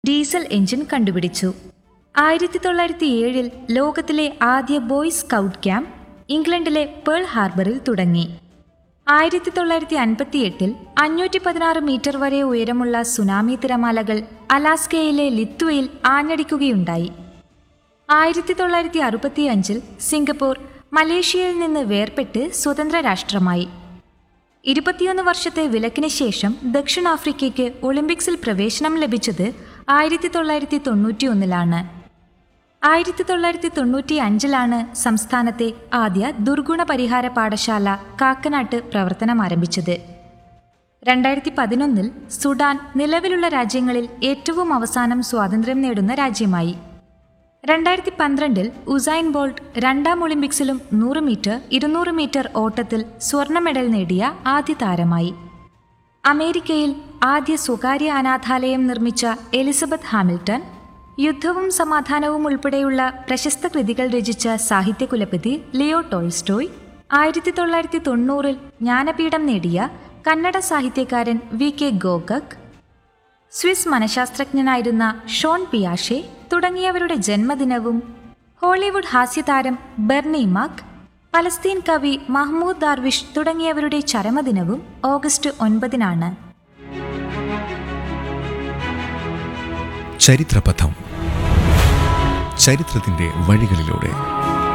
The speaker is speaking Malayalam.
ഡീസൽ എഞ്ചിൻ കണ്ടുപിടിച്ചു ആയിരത്തി തൊള്ളായിരത്തി ഏഴിൽ ലോകത്തിലെ ആദ്യ ബോയ് സ്കൗട്ട് ക്യാമ്പ് ഇംഗ്ലണ്ടിലെ പേൾ ഹാർബറിൽ തുടങ്ങി ആയിരത്തി തൊള്ളായിരത്തി അൻപത്തിയെട്ടിൽ അഞ്ഞൂറ്റി പതിനാറ് മീറ്റർ വരെ ഉയരമുള്ള സുനാമി തിരമാലകൾ അലാസ്കയിലെ ലിത്വയിൽ ആഞ്ഞടിക്കുകയുണ്ടായി ആയിരത്തി തൊള്ളായിരത്തി അറുപത്തിയഞ്ചിൽ സിംഗപ്പൂർ മലേഷ്യയിൽ നിന്ന് വേർപെട്ട് സ്വതന്ത്ര രാഷ്ട്രമായി ഇരുപത്തിയൊന്ന് വർഷത്തെ വിലക്കിന് ശേഷം ദക്ഷിണാഫ്രിക്കയ്ക്ക് ഒളിമ്പിക്സിൽ പ്രവേശനം ലഭിച്ചത് ആയിരത്തി തൊള്ളായിരത്തി തൊണ്ണൂറ്റിയൊന്നിലാണ് ആയിരത്തി തൊള്ളായിരത്തി തൊണ്ണൂറ്റി അഞ്ചിലാണ് സംസ്ഥാനത്തെ ആദ്യ ദുർഗുണ പരിഹാര പാഠശാല കാക്കനാട്ട് പ്രവർത്തനം ആരംഭിച്ചത് രണ്ടായിരത്തി പതിനൊന്നിൽ സുഡാൻ നിലവിലുള്ള രാജ്യങ്ങളിൽ ഏറ്റവും അവസാനം സ്വാതന്ത്ര്യം നേടുന്ന രാജ്യമായി രണ്ടായിരത്തി പന്ത്രണ്ടിൽ ഉസൈൻ ബോൾട്ട് രണ്ടാം ഒളിമ്പിക്സിലും നൂറ് മീറ്റർ ഇരുന്നൂറ് മീറ്റർ ഓട്ടത്തിൽ സ്വർണ്ണ മെഡൽ നേടിയ ആദ്യ താരമായി അമേരിക്കയിൽ ആദ്യ സ്വകാര്യ അനാഥാലയം നിർമ്മിച്ച എലിസബത്ത് ഹാമിൽട്ടൺ യുദ്ധവും സമാധാനവും ഉൾപ്പെടെയുള്ള പ്രശസ്ത കൃതികൾ രചിച്ച സാഹിത്യകുലപതി ലിയോ ടോൾസ്റ്റോയ് ആയിരത്തി തൊള്ളായിരത്തി തൊണ്ണൂറിൽ ജ്ഞാനപീഠം നേടിയ കന്നഡ സാഹിത്യകാരൻ വി കെ ഗോഗക് സ്വിസ് മനഃശാസ്ത്രജ്ഞനായിരുന്ന ഷോൺ പിയാഷെ തുടങ്ങിയവരുടെ ജന്മദിനവും ഹോളിവുഡ് ഹാസ്യതാരം ബെർണി മാക് പലസ്തീൻ കവി മഹ്മൂദ് ദാർവിഷ് തുടങ്ങിയവരുടെ ചരമദിനവും ഓഗസ്റ്റ് ഒൻപതിനാണ് ചരിത്രപഥം ചരിത്രത്തിന്റെ വഴികളിലൂടെ